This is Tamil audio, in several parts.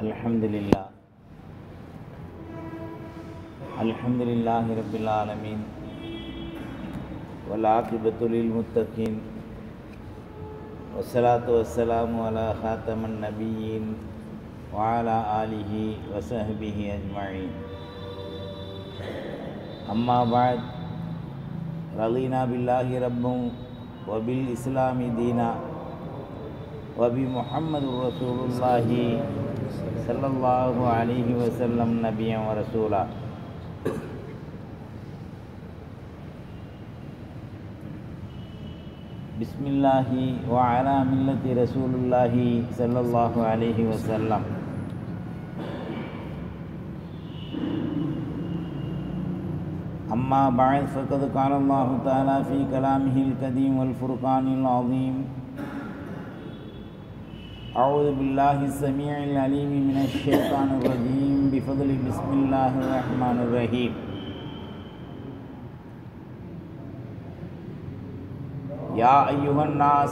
الحمد لله الحمد لله رب العالمين والعاقبة للمتقين والصلاة والسلام على خاتم النبيين وعلى آله وصحبه أجمعين أما بعد رضينا بالله ربا وبالإسلام دينا وبمحمد رسول الله صلى الله عليه وسلم نبيا ورسولا بسم الله وعلى ملة رسول الله صلى الله عليه وسلم أما بعد فقد قال الله تعالى في كلامه القديم والفرقان العظيم أعوذ بالله السميع العليم من الشيطان الرجيم بفضل بسم الله الرحمن الرحيم يا أيها الناس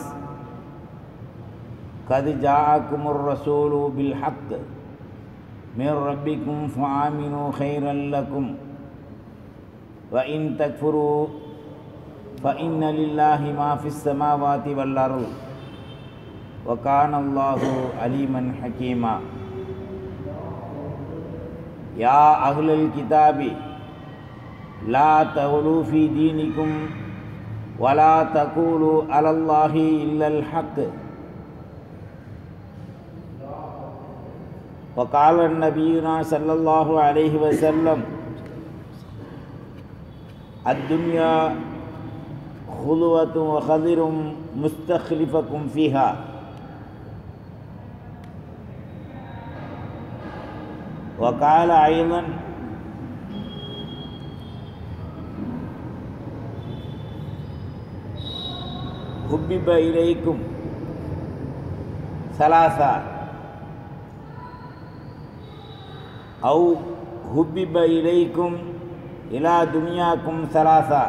قد جاءكم الرسول بالحق من ربكم فآمنوا خيرا لكم وإن تكفروا فإن لله ما في السماوات والأرض وكان الله عليما حكيما يا أهل الكتاب لا تغلوا في دينكم ولا تقولوا على الله إلا الحق وقال النبينا صلى الله عليه وسلم الدنيا خلوة وخضر مستخلفكم فيها وقال أيضا حبب إليكم ثلاثة أو حبب إليكم إلى دنياكم ثلاثة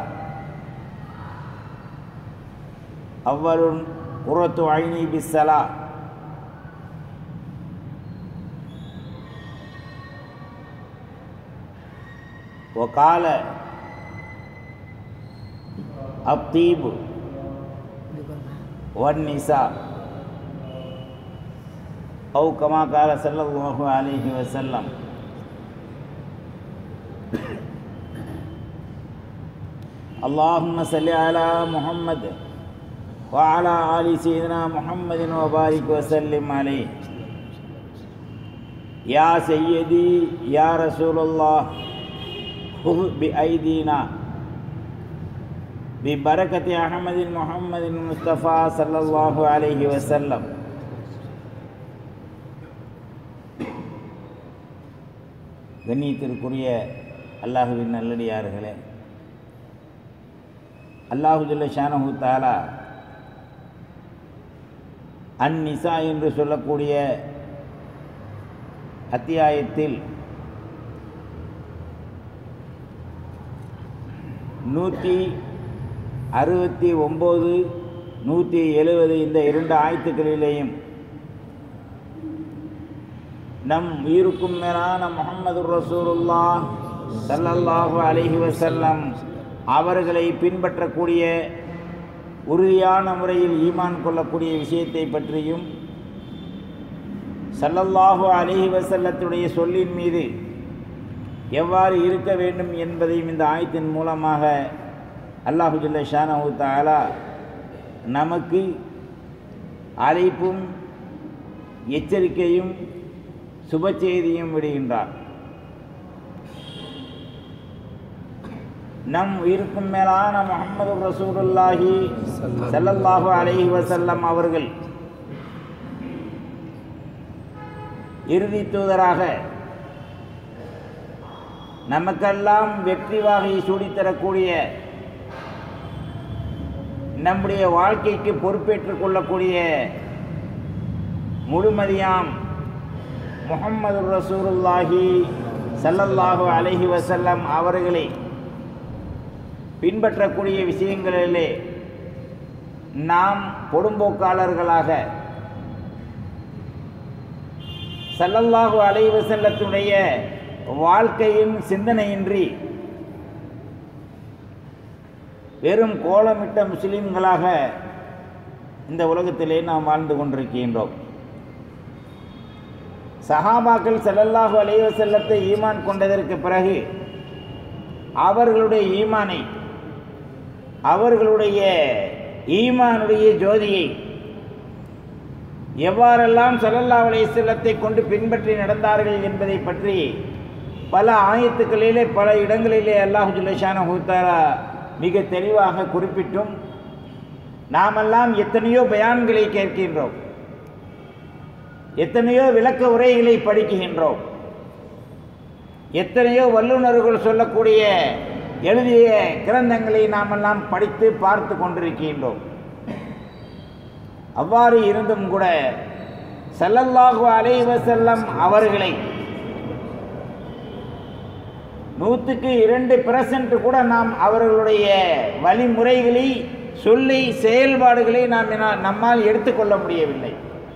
أول قرة عيني بالصلاة وقال الطيب والنساء أو كما قال صلى الله عليه وسلم اللهم صل على محمد وعلى آل سيدنا محمد وبارك وسلم عليه يا سيدي يا رسول الله خذ بأيدينا ببركة أحمد محمد المصطفى صلى الله عليه وسلم கண்ணியத்திற்குரிய அல்லாஹுவின் நல்லடியார்களே அல்லாஹுஜல்ல ஷானஹு தாலா அந்நிசா என்று சொல்லக்கூடிய அத்தியாயத்தில் நூற்றி அறுபத்தி ஒம்பது நூற்றி எழுபது இந்த இரண்டு ஆயத்துக்களிலேயும் நம் உயிருக்கும் மேலான முகமது ரசூலுல்லா சல்லல்லாஹு அலஹி வசல்லம் அவர்களை பின்பற்றக்கூடிய உறுதியான முறையில் ஈமான் கொள்ளக்கூடிய விஷயத்தை பற்றியும் சல்லல்லாஹு அலஹி வசல்லத்துடைய சொல்லின் மீது எவ்வாறு இருக்க வேண்டும் என்பதையும் இந்த ஆயத்தின் மூலமாக அல்லாஹுஜல்ல ஷானஹு தாலா நமக்கு அழைப்பும் எச்சரிக்கையும் சுப செய்தியும் விடுகின்றார் நம் உயிருக்கும் மேலான முகமது ரசூலுல்லாஹி சல்லல்லாஹு அலைஹி வசல்லம் அவர்கள் இறுதி தூதராக நமக்கெல்லாம் வெற்றி வாகை சூடித்தரக்கூடிய நம்முடைய வாழ்க்கைக்கு பொறுப்பேற்றுக் கொள்ளக்கூடிய முழுமதியாம் முகம்மது ரசூலுல்லாஹி சல்லல்லாஹு அலஹி வசல்லம் அவர்களை பின்பற்றக்கூடிய விஷயங்களிலே நாம் பொடும்போக்காளர்களாக ஸல்லல்லாஹு அலைஹி வஸல்லத்துடைய வாழ்க்கையின் சிந்தனையின்றி வெறும் கோலமிட்ட முஸ்லிம்களாக இந்த உலகத்திலே நாம் வாழ்ந்து கொண்டிருக்கின்றோம் சஹாபாக்கள் ஸல்லல்லாஹு அலைஹி வஸல்லத்தை ஈமான் கொண்டதற்கு பிறகு அவர்களுடைய ஈமானை அவர்களுடைய ஈமானுடைய ஜோதியை எவ்வாறெல்லாம் ஸல்லல்லாஹு அலைஹி வஸல்லத்தை கொண்டு பின்பற்றி நடந்தார்கள் என்பதை பற்றி பல ஆயத்துக்களிலே பல இடங்களிலே அல்லாஹு ஜுல்லஷானஹு தஆலா மிக தெளிவாக குறிப்பிட்டும் நாமெல்லாம் எத்தனையோ பயான்களை கேட்கின்றோம் எத்தனையோ விளக்க உரைகளை படிக்குகின்றோம் எத்தனையோ வல்லுநர்கள் சொல்லக்கூடிய எழுதிய கிரந்தங்களை நாமெல்லாம் படித்து பார்த்து கொண்டிருக்கின்றோம் அவ்வாறு இருந்தும் கூட ஸல்லல்லாஹு அலைஹி வஸல்லம் அவர்களை நூற்றுக்கு இரண்டு பெர்சன்ட் கூட நாம் அவர்களுடைய வழிமுறைகளை சொல்லி செயல்பாடுகளை நாம் என- நம்மால் எடுத்துக்கொள்ள முடியவில்லை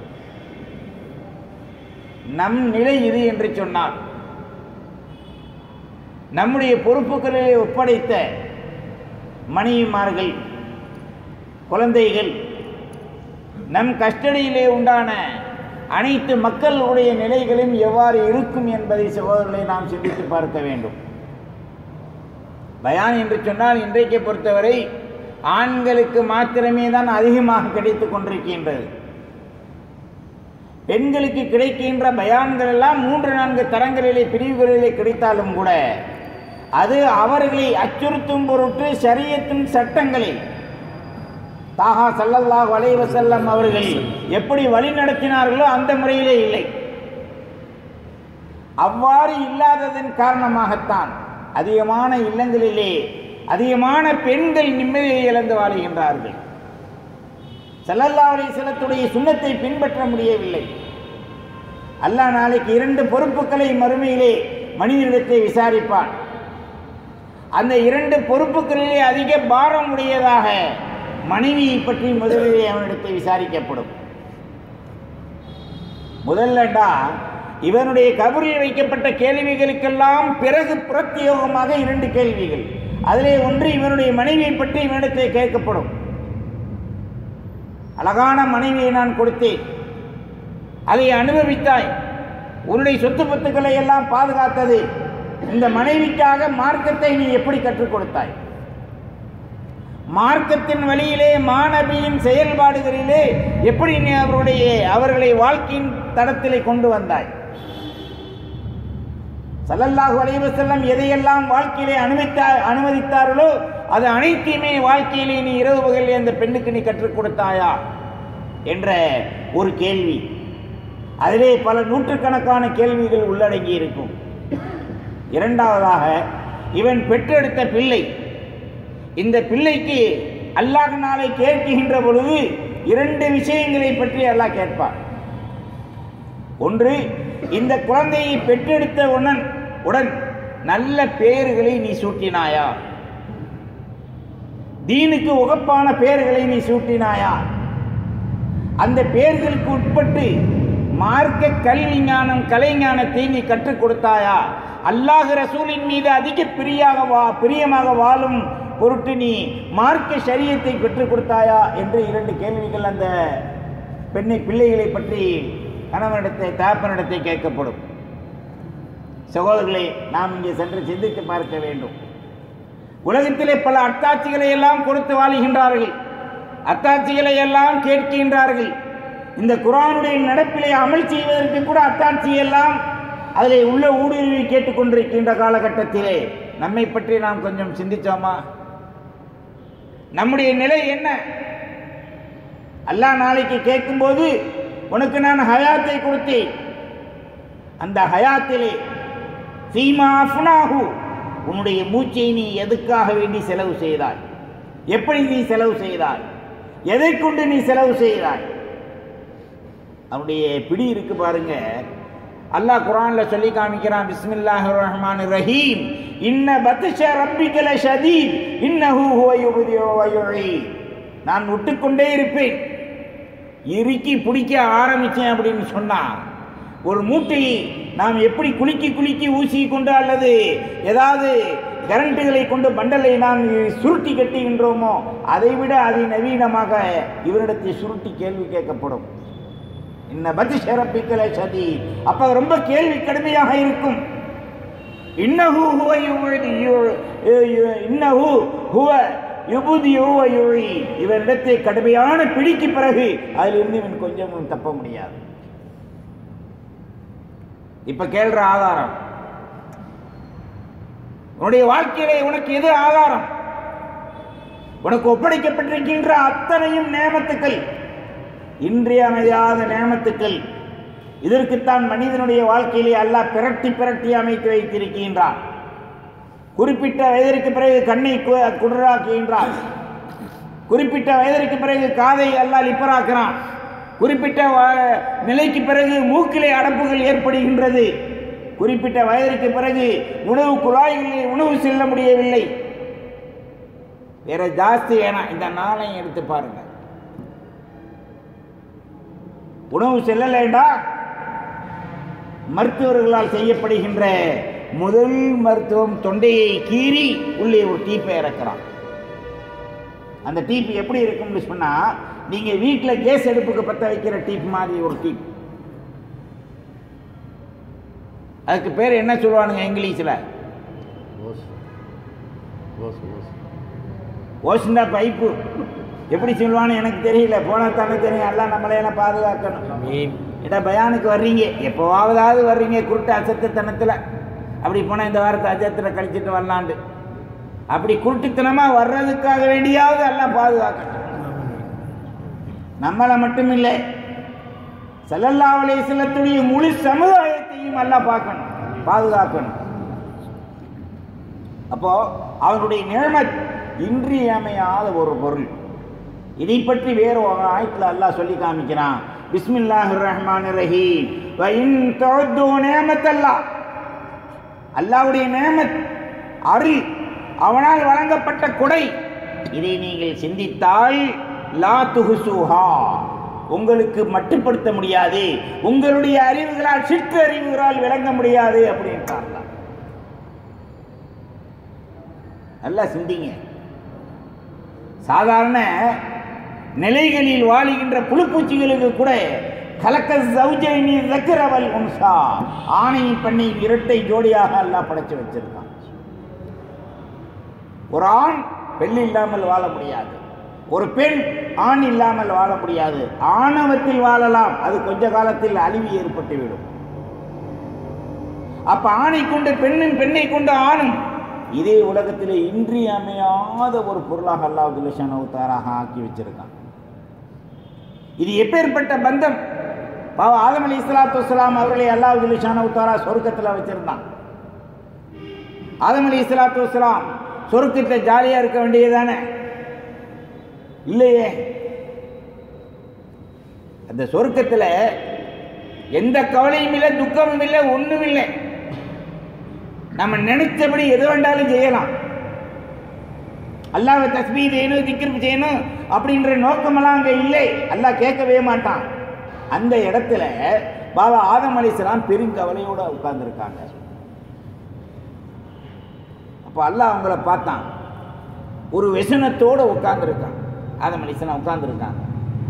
நம் நிலை இது என்று சொன்னால் நம்முடைய பொறுப்புகளிலே ஒப்படைத்த மனைவிமார்கள் குழந்தைகள் நம் கஸ்டடியிலே உண்டான அனைத்து மக்களுடைய நிலைகளும் எவ்வாறு இருக்கும் என்பதை சகோதரர்களை நாம் சிந்தித்து பார்க்க வேண்டும் பயான் என்று சொன்னால் இன்றைக்கு பொறுத்தவரை ஆண்களுக்கு மாத்திரமே தான் அதிகமாக கிடைத்துக் கொண்டிருக்கின்றது பெண்களுக்கு கிடைக்கின்ற பயான்கள் எல்லாம் மூன்று நான்கு தரங்களிலே பிரிவுகளிலே கிடைத்தாலும் கூட அது அவர்களை அச்சுறுத்தும் பொருட்டு ஷரியத்தின் சட்டங்களை தாகா ஸல்லல்லாஹு அலைஹி வஸல்லம் அவர்கள் எப்படி வழி நடத்தினார்களோ அந்த முறையிலே இல்லை அவ்வாறு இல்லாததன் காரணமாகத்தான் அதிகமான இல்லங்களிலே அதிகமான பெண்கள் நிம்மதியை இழந்து வாழுகின்றார்கள் ஸல்லல்லாஹு அலைஹி வஸல்லத்துடைய சுண்ணத்தை பின்பற்ற முடியவில்லை அல்லாஹ் நாளைக்கு இரண்டு பொறுப்புகளை மறுமையிலே மனிதனிடத்தை விசாரிப்பான் அந்த இரண்டு பொறுப்புகளிலே அதிக பாரம் உடையதாக மனைவியை பற்றி முதலிலே அவனிடத்தை விசாரிக்கப்படும் முதல்லடா இவனுடைய கபரில் வைக்கப்பட்ட கேள்விகளுக்கெல்லாம் பிறகு பிரத்யோகமாக இரண்டு கேள்விகள் அதிலே ஒன்று இவனுடைய மனைவியை பற்றி இவனிடத்தை கேட்கப்படும் அழகான மனைவியை நான் கொடுத்தேன் அதை அனுபவித்தாய் உன்னுடைய சொத்து பத்துக்களை எல்லாம் பாதுகாத்தது இந்த மனைவிக்காக மார்க்கத்தை நீ எப்படி கற்றுக் கொடுத்தாய் மார்க்கத்தின் வழியிலே மாணவியின் செயல்பாடுகளிலே எப்படி நீ அவருடைய அவர்களை வாழ்க்கையின் தடத்திலே கொண்டு வந்தாய் ஸல்லல்லாஹு அலைஹி வஸல்லம் எதையெல்லாம் வாழ்க்கையிலே அனுமதித்தா அனுமதித்தார்களோ அது அனைத்தையுமே வாழ்க்கையிலே நீ இரவு பகலிலே அந்த பெண்ணுக்கு நீ கற்றுக் கொடுத்தாயா என்ற ஒரு கேள்வி அதிலே பல நூற்றுக்கணக்கான கேள்விகள் உள்ளடங்கி இருக்கும் இரண்டாவதாக இவன் பெற்றெடுத்த பிள்ளை இந்த பிள்ளைக்கு அல்லாஹ் நாளை கேட்கின்ற பொழுது இரண்டு விஷயங்களை பற்றி அல்லாஹ் கேட்பார் ஒன்று இந்த குழந்தையை பெற்றெடுத்த உடன் உடன் நல்ல பெயர்களை நீ சூட்டினாயா தீனுக்கு உகப்பான பெயர்களை நீ சூட்டினாயா அந்த பெயர்களுக்கு உட்பட்டு மார்க்க கல்வி ஞானம் கலை ஞானத்தை நீ கற்றுக் கொடுத்தாயா அல்லாஹ் ரசூலின் மீது அதிக பிரியாக வா பிரியமாக வாழும் பொருட்டு நீ மார்க்க ஷரியத்தை பெற்றுக் கொடுத்தாயா என்று இரண்டு கேள்விகள் அந்த பெண்ணை பிள்ளைகளை பற்றி கணவனிடத்தை தாப்பனிடத்தை கேட்கப்படும் சகோதரர்களே நாம் இங்கே சென்று சிந்தித்து பார்க்க வேண்டும் உலகத்திலே பல அத்தாட்சிகளை எல்லாம் கொடுத்து வாழுகின்றார்கள் அத்தாட்சிகளை எல்லாம் கேட்கின்றார்கள் இந்த குரானுடைய நடப்பிலே அமல் செய்வதற்கு கூட அத்தாட்சி எல்லாம் அதிலே உள்ள ஊடுருவி கேட்டுக்கொண்டிருக்கின்ற காலகட்டத்திலே நம்மை பற்றி நாம் கொஞ்சம் சிந்திச்சோமா நம்முடைய நிலை என்ன அல்லாஹ் நாளைக்கு கேட்கும்போது உனக்கு நான் ஹயாத்தை கொடுத்தேன் அந்த ஹயாத்திலே சீமா அஃப்னாஹு உன்னுடைய மூச்சை நீ எதுக்காக வேண்டி செலவு செய்தாய் எப்படி நீ செலவு செய்தாய் எதை கொண்டு நீ செலவு செய்தாய் அவனுடைய பிடி இருக்கு பாருங்க அல்லாஹ் குரான்ல சொல்லி காமிக்கிறான் பிஸ்மில்லாஹிர் ரஹ்மானிர் ரஹீம் இன்ன பத்ஷ ரப்பிக்கல ஷதீத் இன்னஹு ஹுவ யுப்தியு வ யுஈத் நான் விட்டுக்கொண்டே இருப்பேன் இறுக்கி பிடிக்க ஆரம்பிச்சேன் அப்படின்னு சொன்னா ஒரு மூட்டையை நாம் எப்படி குலுக்கி குலுக்கி ஊசி கொண்டு அல்லது ஏதாவது கரண்ட்டுகளை கொண்டு பண்டலை நாம் சுருட்டி கட்டுகின்றோமோ அதைவிட அதிநவீனமாக இவரிடத்தில் சுருட்டி கேள்வி கேட்கப்படும் இன்ன பதி சிறப்பிக்கல சதி அப்ப ரொம்ப கேள்வி கடுமையாக இருக்கும் இன்னஹு ஹுவ யுபதி யு- யு- யு- இன்னஹு ஹுவ யுபதி யுவ யுழி இவரிடத்தை கடுமையான பிடிக்கு பிறகு அதிலிருந்து இவன் கொஞ்சம் தப்ப முடியாது இப்ப கேள்ற ஆதாரம் உன்னுடைய வாழ்க்கையிலே உனக்கு எது ஆதாரம் உனக்கு ஒப்படைக்கப்பட்டிருக்கின்ற அத்தனையும் நேமத்துக்கள் இன்றியமையாத நேமத்துக்கள் இதற்குத்தான் மனிதனுடைய வாழ்க்கையிலே அல்லாஹ் பிரட்டி பிரட்டி அமைத்து வைத்திருக்கின்றான் குறிப்பிட்ட வயதிற்கு பிறகு கண்ணை கு- குருடாக்குகின்றான் குறிப்பிட்ட வயதிற்கு பிறகு காதை அல்லாஹ் லிப்பராக்குறான் குறிப்பிட்ட வ- நிலைக்கு பிறகு மூக்கிலே அடப்புகள் ஏற்படுகின்றது குறிப்பிட்ட வயதிற்கு பிறகு உணவு குழாய்களிலே உணவு செல்ல முடியவில்லை வேற ஜாஸ்தி வேணாம் இந்த நாளையும் எடுத்து பாருங்க உணவு செல்லலைண்டா மருத்துவர்களால் செய்யப்படுகின்ற முதல் மருத்துவம் தொண்டையை கீறி உள்ளே ஒரு டீப்பை இறக்குறான் அந்த டீப் எப்படி இருக்கும்னு சொன்னா நீங்க வீட்டில் கேஸ் அடுப்புக்கு பற்ற வைக்கிற டீப் மாதிரி ஒரு டீப் அதுக்கு பேர் என்ன சொல்லுவானுங்க இங்கிலீஷில் ஓஸ் ஓஸ் ஓஸ் ஓசுண்டா பைப்பு எப்படி சொல்லுவான்னு எனக்கு தெரியல போனா தானே தெரியும் எல்லாம் நம்மளையெல்லாம் பாதுகாக்கணும் மீன் இட பயானுக்கு வர்றீங்க எப்போவாவதாவது வர்றீங்க குருட்டு அசத்தனத்தில் அப்படி போனால் இந்த வாரத்தை அஜத்தில் கழிச்சிட்டு வரலாண்டு அப்படி குருட்டுத்தனமாக வர்றதுக்காக வேண்டியாவது எல்லாம் பாதுகாக்கணும் நம்மளை மட்டும் இல்லை செல்லல்லா செல்லத்துடைய முழு சமுதாயத்தையும் எல்லாம் பார்க்கணும் பாதுகாக்கணும் அப்போ அவனுடைய நிழமத் இன்றியமையாத ஒரு பொருள் இதை பற்றி வேறு ஒரு ஆயத்தில் அல்லாஹ் சொல்லி காமிக்கிறான் பிஸ்மில்லாஹிர் ரஹ்மானிர் ரஹீம் வ இன் தஅது நிஅமத்தல்லாஹ் அல்லாஹ்வுடைய நியமத் அருள் அவனால் வழங்கப்பட்ட கொடை இதை நீங்கள் சிந்தித்தால் லா துஹுசுஹா உங்களுக்கு மட்டுப்படுத்த முடியாது உங்களுடைய அறிவுகளால் சிற்று அறிவுகளால் விளங்க முடியாது அப்படின்ட்டார் அல்லாஹ். நல்லா சிந்திங்க சாதாரண நிலைகளில் வாழுகின்ற புழுப்பூச்சிகளுக்கு கூட கலக்க சௌஜனி தக்கரவல் உன்சா ஆணையும் பண்ணி இரட்டை ஜோடியாக எல்லாம் படைச்சு வச்சிருக்கான் ஒரு ஆண் பெண் இல்லாமல் வாழ முடியாது ஒரு பெண் ஆண் இல்லாமல் வாழ முடியாது ஆணவத்தில் வாழலாம் அது கொஞ்ச காலத்தில் அழிவு ஏற்பட்டுவிடும் அப்ப ஆணை கொண்டு பெண்ணின் பெண்ணை கொண்டு ஆணும் இதே உலகத்திலே இன்றியமையாத ஒரு பொருளாக அல்லாஹ் துலஷானவுத்தாராக ஆக்கி வச்சிருக்கான் இது எப்பேற்பட்ட பந்தம் பாவ ஆதம் அலி இஸ்லாத்து வஸ்ஸலாம் அவர்களை அல்லாஹ் துலஷானவுத்தாரா சொர்க்கத்தில் வச்சிருந்தான் ஆதம் அலி இஸ்லாத்து வஸ்ஸலாம் சொர்க்கத்தில் ஜாலியாக இருக்க வேண்டியதானே இல்லையே அந்த சொர்க்கத்தில் எந்த கவலையும் இல்லை துக்கமும் இல்லை ஒன்றும் இல்லை நம்ம நினைச்சபடி எது வேண்டாலும் செய்யலாம் அல்லாஹ் தஸ்மீ செய்யணும் திக்கிருப்பு செய்யணும் அப்படின்ற நோக்கமெல்லாம் அங்கே இல்லை அல்லாஹ் கேட்கவே மாட்டான் அந்த இடத்துல பாபா ஆதம் அலிஸ்லாம் பெருங்கவலையோட உட்கார்ந்துருக்காங்க அப்போ அல்லாஹ் அவங்கள பார்த்தான் ஒரு व्यसனத்தோட உட்கார்ந்துருக்கான் ஆதம் அலிஸ்லாம் உட்கார்ந்துருக்காங்க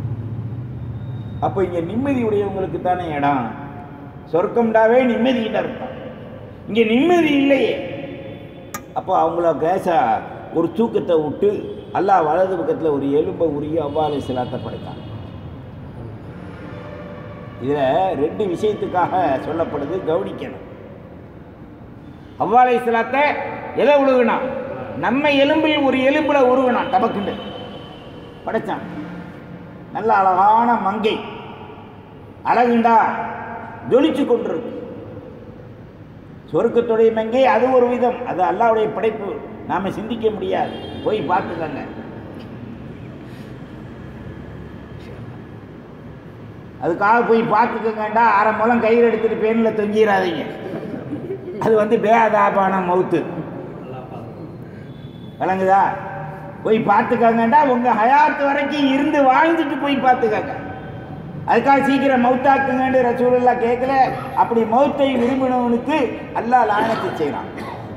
அப்போ இங்கே நிம்மதி உடையவங்களுக்கு தானே இடம் சொர்க்கம்டாவே நிம்மதியிட்ட இருப்பான் இங்கே நிம்மதி இல்லையே அப்போ அவங்கள கேசா ஒரு தூக்கத்தை விட்டு அல்லாஹ் வலது பக்கத்தில் ஒரு எலும்பை உருகி அவ்வாறு சிலாத்தை படைத்தான் இதில் ரெண்டு விஷயத்துக்காக சொல்லப்படுது கவனிக்கணும் அவ்வாலை சிலாத்தை எதை உழுகுனான் நம்ம எலும்பில் ஒரு எலும்புல உருவினான் டபக்குண்டு படைச்சான் நல்ல அழகான மங்கை அழகுண்டா ஜொலிச்சு கொண்டிருக்கு சொர்க்கத்துடைய மங்கை அது ஒரு விதம் அது அல்லாவுடைய படைப்பு நாம சிந்திக்க முடியாது போய் பார்த்துக்கங்க அதுக்காக போய் பார்த்துக்கங்கண்டா அரை மூலம் கயிறு எடுத்துட்டு பேனில் தொங்கிடாதீங்க அது வந்து பேதாபான மவுத்து விளங்குதா போய் பார்த்துக்கங்கண்டா உங்க ஹயாத்து வரைக்கும் இருந்து வாழ்ந்துட்டு போய் பார்த்துக்கங்க அதுக்காக சீக்கிரம் மௌத்தாக்குங்கன்னு ரசூலுல்லா கேட்கல அப்படி மௌத்தை விரும்பினவனுக்கு அல்லாஹ் லானத்தை செய்கிறான்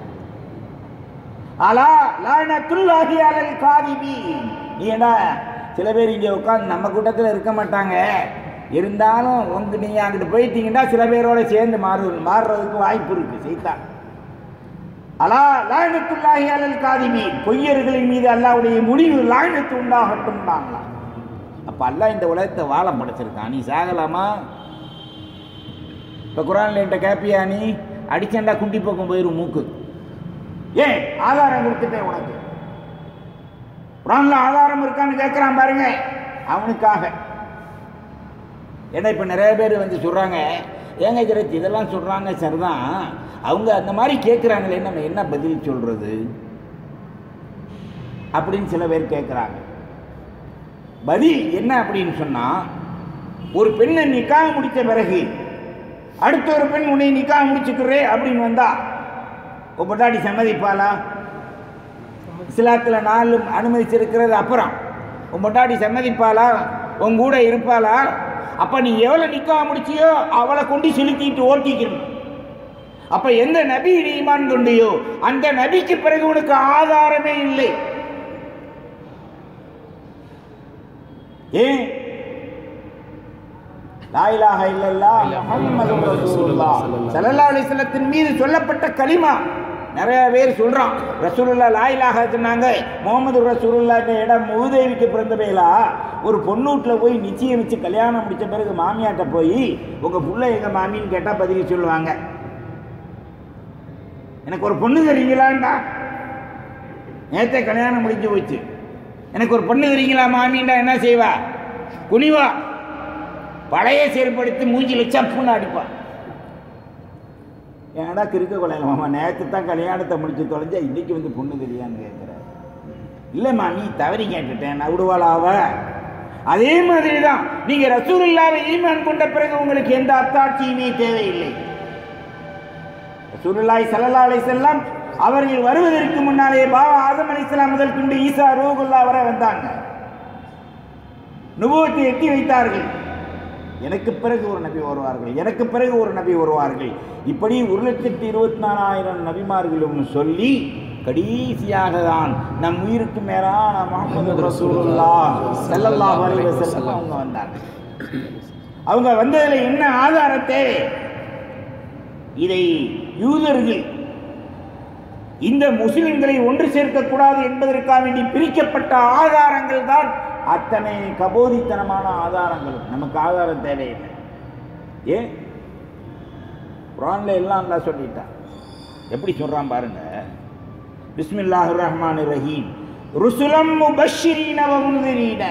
அலா லானத்துல்லாஹி அலல் காதிபி நீ என்ன சில பேர் இங்கே உட்காந்து நம்ம கூட்டத்தில் இருக்க மாட்டாங்க இருந்தாலும் வந்து நீங்கள் அங்கிட்டு போயிட்டீங்கன்னா சில பேரோட சேர்ந்து மாறு மாறுறதுக்கு வாய்ப்பு இருக்கு சைத்தான் அலா லாயனத்துல்லாஹி அலல் காதிபி பொய்யர்களின் மீது அல்லாஹ்வுடைய முடிவு லாயனத்து உண்டாகட்டும் தாங்களாம் அப்போ அல்லாஹ் இந்த உலகத்தை வாழ படைச்சிருக்கான் நீ சாகலாமா இப்போ குரான்ல என்கிட்ட கேப்பியா நீ அடிச்சண்டா குண்டி பக்கம் போயிரும் மூக்கு ஏன் ஆதாரம் கொடுத்துட்டேன் உனக்கு குரான்ல ஆதாரம் இருக்கான்னு கேட்குறான் பாருங்க அவனுக்காக ஏன்னா இப்போ நிறைய பேர் வந்து சொல்கிறாங்க ஏங்க ஜெரத் இதெல்லாம் சொல்கிறாங்க சரிதான் அவங்க அந்த மாதிரி கேட்குறாங்களே நம்ம என்ன பதில் சொல்கிறது அப்படின்னு சில பேர் கேட்குறாங்க பதில் என்ன அப்படின்னு சொன்னால் ஒரு பெண்ணை நிக்காக முடித்த பிறகு அடுத்த ஒரு பெண் உன்னை நிக்காக முடிச்சுக்கிறே அப்படின்னு வந்தா உன் பொட்டாட்டி சம்மதிப்பாளா இஸ்லாத்தில் நாலு அனுமதிச்சிருக்கிறது அப்புறம் உன் பொட்டாட்டி சம்மதிப்பாளா உன் கூட இருப்பாளா அப்போ நீ எவ்வளோ நிக்காக முடிச்சியோ அவளை கொண்டு செலுத்திட்டு ஓட்டிக்கணும் அப்ப எந்த நபி நீ ஈமான் கொண்டியோ அந்த நபிக்கு பிறகு உனக்கு ஆதாரமே இல்லை ஏன் லா இலாஹ இல்லல்லாஹ் முஹம்மதுர் ரசூலுல்லாஹ் ஸல்லல்லாஹு அலைஹி வஸல்லத்தின் மீது சொல்லப்பட்ட கலிமா நிறைய பேர் சொல்றான் ரசூலுல்லா லா இலாஹ சொன்னாங்க முகமது ரசூலுல்லாஹ்ன்ற இடம் மூதேவிக்கு பிறந்த பேலா ஒரு பொண்ணூட்டில் போய் நிச்சயம் வச்சு கல்யாணம் முடிச்ச பிறகு மாமியாட்ட போய் உங்க புள்ள எங்க மாமின்னு கேட்டா பதில் சொல்லுவாங்க எனக்கு ஒரு பொண்ணு தெரியுங்களாண்டா நேத்தே கல்யாணம் முடிஞ்சு போச்சு எனக்கு ஒரு பொண்ணு தெரியுங்களா மாமின்டா என்ன செய்வா குனிவா பழைய செருப்படுத்தி மூஞ்சில சப்புன்னு அடிப்பா ஏன்டா கிறுக்க கொலையில மாமா நேற்று தான் கல்யாணத்தை முடிச்சு தொலைஞ்சா இன்னைக்கு வந்து பொண்ணு தெரியான்னு கேட்குற இல்லைம்மா நீ தவறி கேட்டுட்டேன் நான் விடுவாளாவ அதே மாதிரி தான் நீங்க ரசூலுல்லாவை ஈமான் கொண்ட பிறகு உங்களுக்கு எந்த அத்தாட்சியுமே தேவையில்லை ரசூலுல்லாஹி ஸல்லல்லாஹு அலைஹி வஸல்லம் அவர்கள் வருவதற்கு முன்னாலே பாபா ஆதம் அலைஹிஸ்ஸலாம் முதல் கொண்டு ஈசா ரூகுல்லா வரை வந்தாங்க நுபுவத்தை எட்டி வைத்தார்கள் எனக்கு பிறகு ஒரு நபி வருவார்கள் எனக்கு பிறகு ஒரு நபி வருவார்கள் இப்படி ஒரு லட்சத்தி இருபத்தி நாலாயிரம் நபிமார்களும் சொல்லி கடைசியாக தான் நம் உயிருக்கு மேலான முகமது ரசூலுல்லாஹ் ஸல்லல்லாஹு அலைஹி வஸல்லம் அவங்க வந்தாங்க அவங்க வந்ததில் என்ன ஆதாரம் தேவை இதை யூதர்கள் இந்த முஸ்லிம்களை ஒன்று சேர்க்கக்கூடாது என்பதற்காக வேண்டி பிரிக்கப்பட்ட ஆதாரங்கள் தான் அத்தனை கபோதித்தனமான ஆதாரங்கள் நமக்கு ஆதாரம் தேவையில்லை ஏன் குரான்ல எல்லாம் அல்லா சொல்லிட்டான் எப்படி சொல்றான் பாருங்க பிஸ்மில்லாஹிர் ரஹ்மானிர் ரஹீம் ருசுலம் முபஷ்ஷிரீன வ முன்திரீன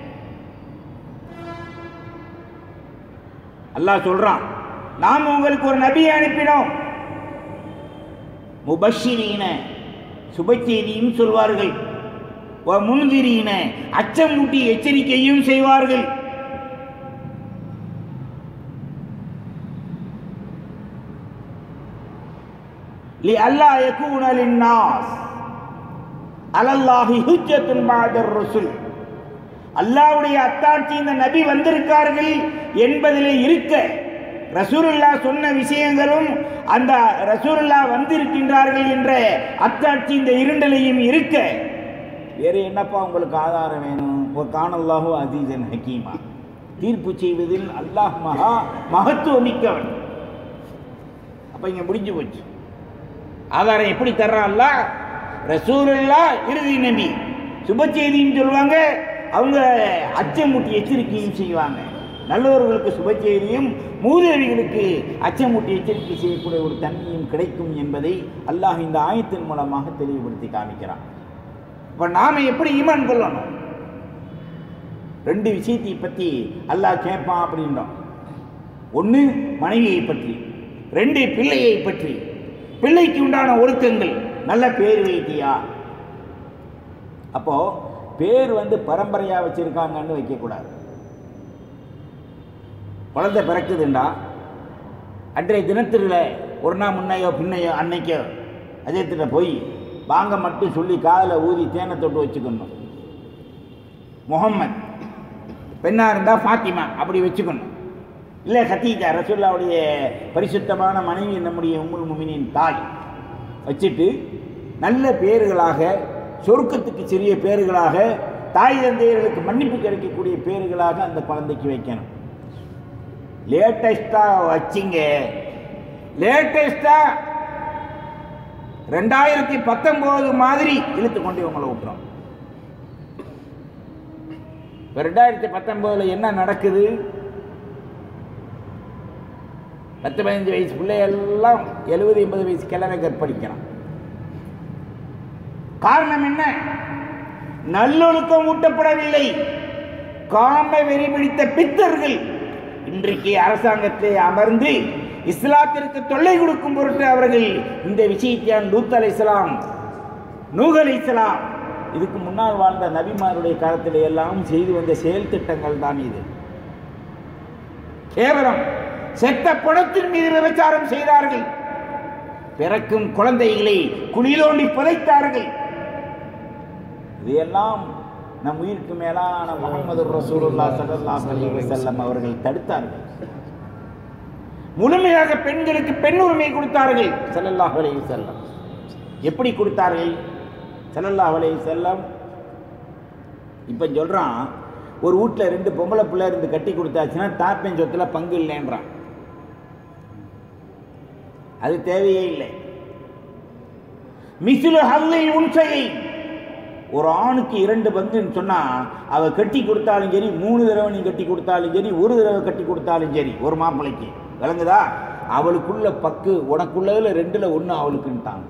அல்லாஹ் சொல்றான் நாம் உங்களுக்கு ஒரு நபியை அனுப்பினோம் முபஷிரீன சுப செய்தியும் சொல்வார்கள் வ முன்திரீன அச்சமூட்டி எச்சரிக்கையும் செய்வார்கள் லி அல்லாஹ் யகூன லின்னாஸ் அலல்லாஹி ஹுஜ்ஜத்துன் பஅதர் ருசுல் அல்லாஹ்வுடைய அத்தாட்சி இந்த நபி வந்திருக்கார்கள் என்பதிலே இருக்க ரசூலுல்லா சொன்ன விஷயங்களும் அந்த ரசூலுல்லா வந்திருக்கின்றார்கள் என்ற அத்தாட்சி இந்த இருண்டலையும் இருக்க வேறு என்னப்பா உங்களுக்கு ஆதாரம் வேணும் ஒரு காணல்லாஹு அதீதன் ஹக்கீமா தீர்ப்பு செய்வதில் அல்லாஹ் மகா மகத்துவம் மிக்கவன் அப்ப இங்க முடிஞ்சு போச்சு ஆதாரம் எப்படி தர்றான்ல ரசூலுல்லா இறுதி நபி சுப செய்தின்னு சொல்லுவாங்க அவங்க அச்சமூட்டி எச்சரிக்கையும் செய்வாங்க நல்லவர்களுக்கு சுப செய்தியும் மூதேவிகளுக்கு அச்சமூட்டி எச்சரிக்கை செய்யக்கூடிய ஒரு தன்மையும் கிடைக்கும் என்பதை அல்லாஹ் இந்த ஆயத்தின் மூலமாக தெளிவுபடுத்தி காமிக்கிறான் இப்போ நாம எப்படி ஈமான் கொள்ளணும் ரெண்டு விஷயத்தை பற்றி அல்லாஹ் கேட்பான் அப்படின்றோம் ஒன்று மனைவியை பற்றி ரெண்டு பிள்ளையை பற்றி பிள்ளைக்கு உண்டான ஒழுக்கங்கள் நல்ல பேர் வைத்தியா அப்போ பேர் வந்து பரம்பரையா வச்சிருக்காங்கன்னு வைக்கக்கூடாது குழந்தை பிறக்குதுண்டா அன்றைய தினத்தில் ஒரு நாள் முன்னையோ பின்னையோ அன்னைக்கோ அதயத்துல போய் வாங்க மட்டும் சொல்லி காதில் ஊதி தேனை தொட்டு வச்சுக்கணும் முகம்மது பெண்ணாக இருந்தால் ஃபாத்திமா அப்படி வச்சுக்கணும் இல்லை ஹத்தீஜா ரசூல்லாவுடைய பரிசுத்தமான மனைவி நம்முடைய உம்முல் முமினின் தாய் வச்சுட்டு நல்ல பேர்களாக சொர்க்கத்துக்கு சிறிய பேர்களாக தாய் தந்தையர்களுக்கு மன்னிப்பு கிடைக்கக்கூடிய பேர்களாக அந்த குழந்தைக்கு வைக்கணும் லேட்டஸ்டாக வச்சிங்க லேட்டஸ்டாக ரெண்டாயிரத்தி பத்தொம்போது மாதிரி இழுத்து கொண்டு உங்களை விட்டுறோம் இப்போ ரெண்டாயிரத்தி பத்தொம்போதில் என்ன நடக்குது பத்து பதினஞ்சு வயசு பிள்ளையெல்லாம் எழுபது எண்பது வயசு கிழமை கற்பழிக்கிறான் காரணம் என்ன நல்லொழுக்கம் ஊட்டப்படவில்லை காம வெறி பிடித்த பித்தர்கள் இன்றைக்கு அரசாங்கத்தை அமர்ந்து இஸ்லாத்திற்கு தொல்லை கொடுக்கும் பொருட்டு அவர்கள் இந்த விஷயத்தான் லூத் அலை இஸ்லாம் நூஹ் அலை இஸ்லாம் இதுக்கு முன்னால் வாழ்ந்த நபிமாருடைய காலத்தில் எல்லாம் செய்து வந்த செயல் திட்டங்கள் தான் இது கேவலம் செத்த பணத்தின் மீது விபச்சாரம் செய்தார்கள் பிறக்கும் குழந்தைகளை குழி தோண்டி புதைத்தார்கள் இதையெல்லாம் நம் உயிருக்கு மேலான முகமது ரசூலுல்லா ஸல்லல்லாஹு அலைஹி வஸல்லம் அவர்கள் தடுத்தார்கள் முழுமையாக பெண்களுக்கு பெண் உரிமை கொடுத்தார்கள் ஸல்லல்லாஹு அலைஹி வஸல்லம் எப்படி கொடுத்தார்கள் ஸல்லல்லாஹு அலைஹி வஸல்லம் இப்போ சொல்றான் ஒரு வீட்டில் ரெண்டு பொம்பளை பிள்ளை இருந்து கட்டி கொடுத்தாச்சுன்னா தாப்பேன் சொத்துல பங்கு இல்லைன்றான் அது தேவையே இல்லை மிசிலு ஹல்லில் உன்சையை ஒரு ஆணுக்கு இரண்டு பங்குன்னு சொன்னா அவ கட்டி கொடுத்தாலும் சரி மூணு தடவை நீ கட்டி கொடுத்தாலும் சரி ஒரு தடவை கட்டி கொடுத்தாலும் சரி ஒரு மாப்பிள்ளைக்கு விளங்குதா அவளுக்குள்ள பக்கு உனக்குள்ளதுல ரெண்டுல ஒண்ணு அவளுக்குன்ட்டாங்க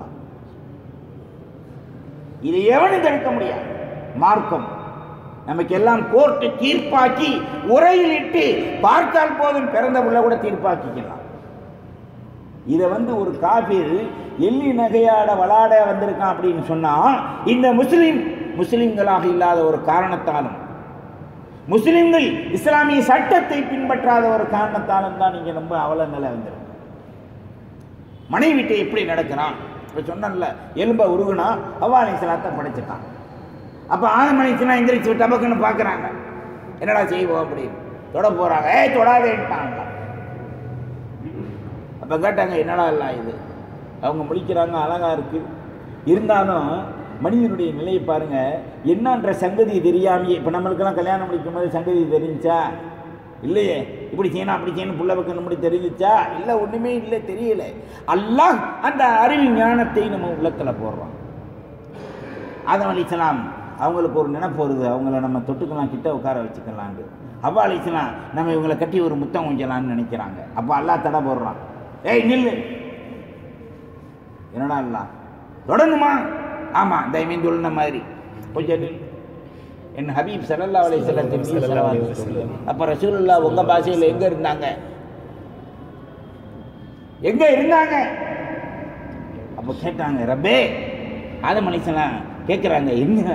இதை எவனும் தடுக்க முடியாது மார்க்கம் நமக்கெல்லாம் கோர்ட்டு தீர்ப்பாக்கி உரையில் இட்டு பார்த்தால் போதும் பிறந்த புள்ள கூட தீர்ப்பாக்கிக்கலாம் இதை வந்து ஒரு காபீர் எள்ளி நகையாட வளாட வந்திருக்கான் அப்படின்னு சொன்னா இந்த முஸ்லிம் முஸ்லிம்களாக இல்லாத ஒரு காரணத்தாலும் முஸ்லிம்கள் இஸ்லாமிய சட்டத்தை பின்பற்றாத ஒரு காரணத்தாலும் தான் நீங்க ரொம்ப அவல நிலை வந்திருக்கு மனைவிட்ட எப்படி நடக்கிறான் இப்போ சொன்னேன்ல எலும்ப உருகுனா அவ்வாலி சிலாத்தை படைச்சிட்டான் அப்போ ஆறு மணிக்குனா எந்திரிச்சு டபக்குன்னு பார்க்குறாங்க என்னடா செய்வோம் அப்படின்னு தொட போகிறாங்க ஏ தொடாதேன்ட்டாங்க அப்போ கேட்டாங்க என்னடா இல்லை இது அவங்க முழிக்கிறாங்க அழகா இருக்கு இருந்தாலும் மனிதனுடைய நிலையை பாருங்க என்னன்ற சங்கதி தெரியாமையே இப்போ நம்மளுக்கெல்லாம் கல்யாணம் முடிக்கும் போது சங்கதி தெரிஞ்சா இல்லையே இப்படி செய்யணும் அப்படி செய்யணும் புள்ள வைக்கணும் இப்படி தெரிஞ்சிச்சா இல்லை ஒன்றுமே இல்லை தெரியல அல்லாஹ் அந்த அறிவு ஞானத்தை நம்ம உள்ளத்தில் போடுறோம் ஆதம் அலிஸ்லாம் அவங்களுக்கு ஒரு நினைப்பு வருது அவங்கள நம்ம தொட்டுக்கலாம் கிட்ட உட்கார வச்சுக்கலான்னு அவ்வா அலிஸ்லாம் நம்ம இவங்களை கட்டி ஒரு முத்தம் கொஞ்சலான்னு நினைக்கிறாங்க அப்போ அல்லாஹ் தடை போடுறான் ஏய் நில்லு என்னடா அல்லா தொடணுமா ஆமாம் தைமின் சொல்லுன மாதிரி கொஞ்சம் நில் என் ஹபீப் சல்லல்லா அலை செல்லத்தின் மீது செலவாத்து சொல்லு அப்போ ரசூலுல்லா உங்கள் பாஷையில் எங்கே இருந்தாங்க எங்கே இருந்தாங்க அப்போ கேட்டாங்க ரப்பே ஆதம் அலிஸ்லாம் கேட்குறாங்க எங்க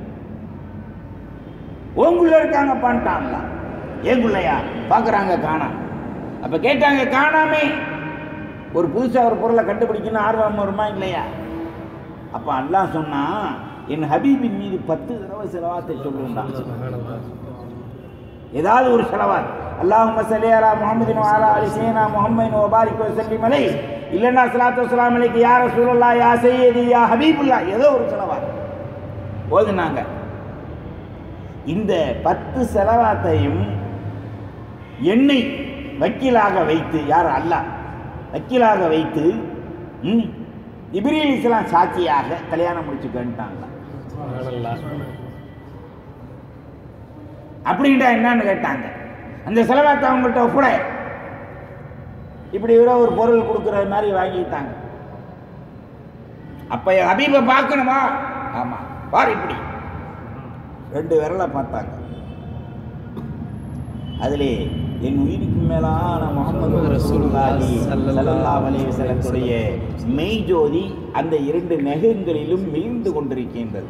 உங்குள்ள இருக்காங்கப்பான்ட்டாங்களா ஏங்குள்ளையா பார்க்குறாங்க காணாம் அப்போ கேட்டாங்க காணாமே ஒரு புதுசாக ஒரு பொருளை கண்டுபிடிக்கணும் ஆர்வம் வருமா இல்லையா அப்போ அல்லாஹ் சொன்னா என் ஹபீபின் மீது பத்து தடவை செலவாத்தை சொல்லுண்டான் ஏதாவது ஒரு செலவாத் அல்லாஹும்ம சல்லி அலா முஹம்மதின் வ அலா அலி சையனா முஹம்மதின் வ பாரிக் வ சல்லிம் அலை இல்லைன்னா ஸலாத்து வஸ்ஸலாம் அலைக்கு யா ரசூலுல்லாஹ் யா சய்யதி யா ஹபீபுல்லாஹ் ஏதோ ஒரு செலவாத் ஓதுனாங்க இந்த பத்து செலவாத்தையும் எண்ணெய் வக்கீலாக வைத்து யார் அல்லாஹ் வக்கீலாக வைத்து ம், இப்ரீல் இஸ்லாம் சாட்சியாக கல்யாணம் முடிச்சுக்கிட்டாங்க அப்படின்ட்டா என்னன்னு கேட்டாங்க அந்த செலவாத்தை அவங்கள்ட்ட ஒப்பட இப்படி வேற ஒரு பொருள் கொடுக்குற மாதிரி வாங்கிட்டாங்க அப்ப என் ஹபீபை பார்க்கணுமா ஆமா பாரு இப்படி ரெண்டு விரலை பார்த்தாங்க அதிலே என் உயிருக்கு மேலான முகமது ரசூலுல்லாஹி ஸல்லல்லாஹு அலைஹி வஸல்லத்துடைய மெய் ஜோதி அந்த இரண்டு நெகங்களிலும் மிகுந்து கொண்டிருக்கின்றது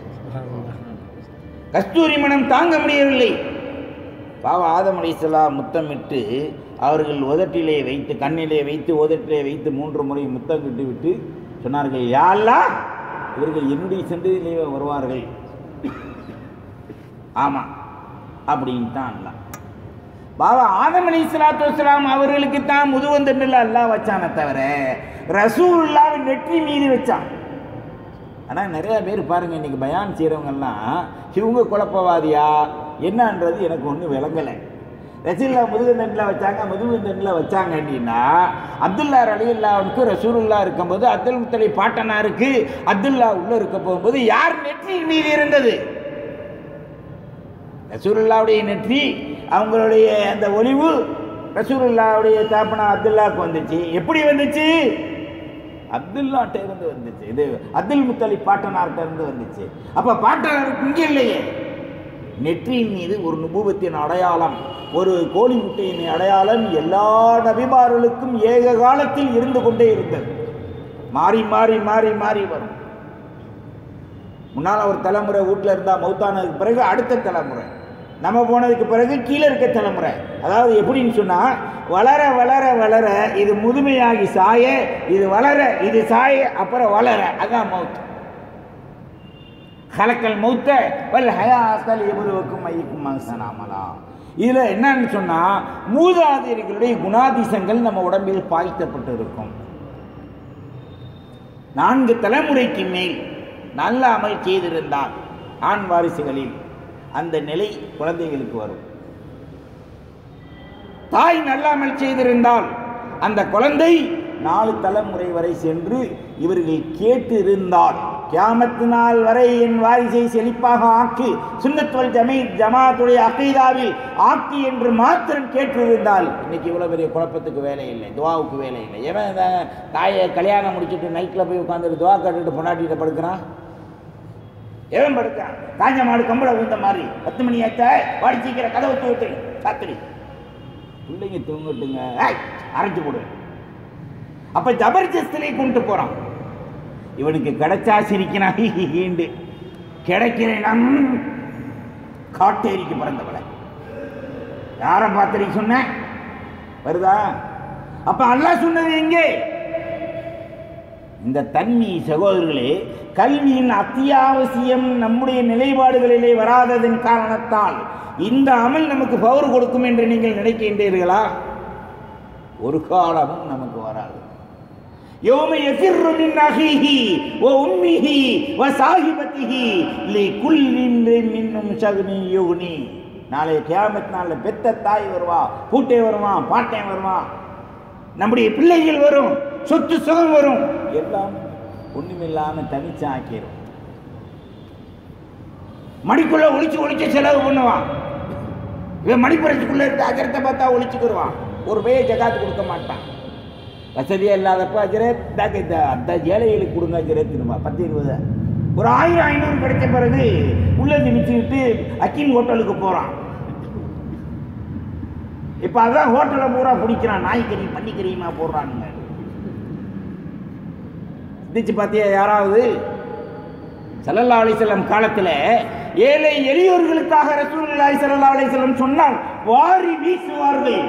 கஸ்தூரி மனம் தாங்க முடியவில்லை பாவ ஆதம் அலைஹிஸ்ஸலாம் முத்தமிட்டு அவர்கள் உதட்டிலே வைத்து கண்ணிலே வைத்து உதட்டிலே வைத்து மூன்று முறை முத்தம் விட்டு விட்டு சொன்னார்கள் யா அல்லாஹ் இவர்கள் என்னுடைய சந்ததியிலே வருவார்கள் ஆமாம் அப்படின்ட்டான் அல்லாஹ் பாபா ஆதம் அலி இஸ்லாத்து வஸ்லாம் அவர்களுக்கு தான் முதுவந்தண்டில் அல்லாஹ் வச்சானே தவிர ரசூலுல்லாவின் நெற்றி மீது வச்சான் ஆனால் நிறைய பேர் பாருங்க இன்னைக்கு பயான் செய்கிறவங்கெல்லாம் இவங்க குழப்பவாதியா என்னன்றது எனக்கு ஒன்றும் விளங்கலை ரசூல்லா முதுகுந்தண்டில் வச்சாங்க முதுகுந்தண்டில் வச்சாங்க அப்படின்னா அப்துல்லா ரலியுல்லாவுக்கு ரசூலுல்லா இருக்கும்போது அப்துல் முத்தலி பாட்டனாருக்கு அப்துல்லா உள்ள இருக்க போகும்போது யார் நெற்றி மீது இருந்தது ரசூலுல்லாவுடைய நெற்றி அவங்களுடைய அந்த ஒளிவு ரசூலுல்லாவுடைய தாப்பனா அப்துல்லாவுக்கு வந்துச்சு எப்படி வந்துச்சு அப்துல்லாட்டே இருந்து வந்துச்சு இது அப்துல் முத்தலி பாட்டனார்கிட்ட இருந்து வந்துச்சு அப்ப பாட்டனாருக்கு இங்கே இல்லையே நெற்றியின் மீது ஒரு நுபுவத்தின் அடையாளம் ஒரு கோழி முட்டையின் அடையாளம் எல்லா நபிமார்களுக்கும் ஏக காலத்தில் இருந்து கொண்டே இருந்தது மாறி மாறி மாறி மாறி வரும் முன்னால் ஒரு தலைமுறை வீட்டில் இருந்தால் மௌத்தானதுக்கு பிறகு அடுத்த தலைமுறை நம்ம போனதுக்கு பிறகு கீழே இருக்க தலைமுறை அதாவது எப்படின்னு சொன்னால் வளர வளர வளர இது முதுமையாகி சாய இது வளர இது சாய அப்புறம் வளர அதான் மவுத் கலக்கல் மௌத்த வல் ஹயாத்தல் எவ்வளவுக்கும் மையக்கும் மகசனாமலா இதில் என்னன்னு சொன்னால் மூதாதையர்களுடைய குணாதிசங்கள் நம்ம உடம்பில் பாய்த்தப்பட்டு இருக்கும் நான்கு தலைமுறைக்கு மேல் நல்ல அமல் செய்திருந்தால் ஆண் வாரிசுகளில் அந்த நிலை குழந்தைகளுக்கு வரும் தாய் நல்ல அமல் செய்திருந்தால் அந்த குழந்தை நாலு தலைமுறை வரை சென்று இவர்கள் கேட்டு இருந்தால் கியாமத்து நாள் வரை என் வாரிசை செழிப்பாக ஆக்கி சுன்னத்துவல் ஜமீ ஜமாத்துடைய அகைதாவில் ஆக்கி என்று மாத்திரம் கேட்டிருந்தால் இன்னைக்கு இவ்வளோ பெரிய குழப்பத்துக்கு வேலை இல்லை துவாவுக்கு வேலை இல்லை எவன் இந்த தாயை கல்யாணம் முடிச்சுட்டு நைட்டில் போய் உட்காந்துட்டு துவா கட்டுட்டு பொண்டாட்டிகிட்ட படுக்கிறான் எவன் படுக்கிறான் காஞ்ச மாடு கம்பளை விழுந்த மாதிரி பத்து மணி ஆச்சா வாடி சீக்கிரம் கதவை தூத்து சாத்திரி பிள்ளைங்க தூங்கட்டுங்க ஏய், அரைச்சு போடு அப்ப ஜபர்தஸ்திலே கொண்டு போறான் இவனுக்கு கிடைச்சா சிரிக்கிறான் ஈண்டு கிடைக்கிறேன் காட்டேரிக்கு பிறந்தவளை யாரை பார்த்து சொன்ன வருதா அப்ப அல்லாஹ் சொன்னது எங்கே இந்த தன்மை சகோதரர்களே கல்வியின் அத்தியாவசியம் நம்முடைய நிலைப்பாடுகளிலே வராததன் காரணத்தால் இந்த அமல் நமக்கு பவர் கொடுக்கும் என்று நீங்கள் நினைக்கின்றீர்களா ஒரு காலமும் நமக்கு வராது யௌம யஃபிர்ரு மின் அஹீஹி வ உம்மிஹி வ சாஹிபத்திஹி லிகுல்லி இம்ரின் மின்ஹும் ஷக்னி யுக்னி நாளை கியாமத் நாளில் பெத்த தாய் வருவா பூட்டை வருவான் பாட்டேன் வருவான் நம்முடைய பிள்ளைகள் வரும் சொத்து சுகம் வரும் எல்லாம் ஒண்ணுமில்லாம தனிச்சு ஆக்கிரும் மடிக்குள்ள ஒளிச்சு ஒளிச்சு செலவு பண்ணுவான் இவன் மணிப்புரத்துக்குள்ள இருக்க அஜரத்தை பார்த்தா ஒளிச்சுக்கிடுவான் ஒரு பைய ஜகாத்து கொடுக்க மாட்டான் வசதியா இல்லாதப்ப அஜரத் தாக்க இந்த அந்த ஏழைகளுக்கு கொடுங்க அஜரத் திரும்ப பத்து இருபது ஒரு ஆயிரம் ஐநூறு கிடைச்ச பிறகு உள்ள திணிச்சுக்கிட்டு அக்கின் ஹோட்டலுக்கு போறான் இப்ப அதான் ஹோட்டலை பூரா பிடிக்கிறான் நாய்க்கறி பன்னிக்கறியுமா போடுறானுங்க சிந்திச்சு பார்த்தியா யாராவது ஸல்லல்லாஹு அலைஹி வஸல்லம் காலத்தில் ஏழை எளியோர்களுக்காக ரசூலுல்லாஹி ஸல்லல்லாஹு அலைஹி வஸல்லம் சொன்னால் வாரி வீசுவார்கள்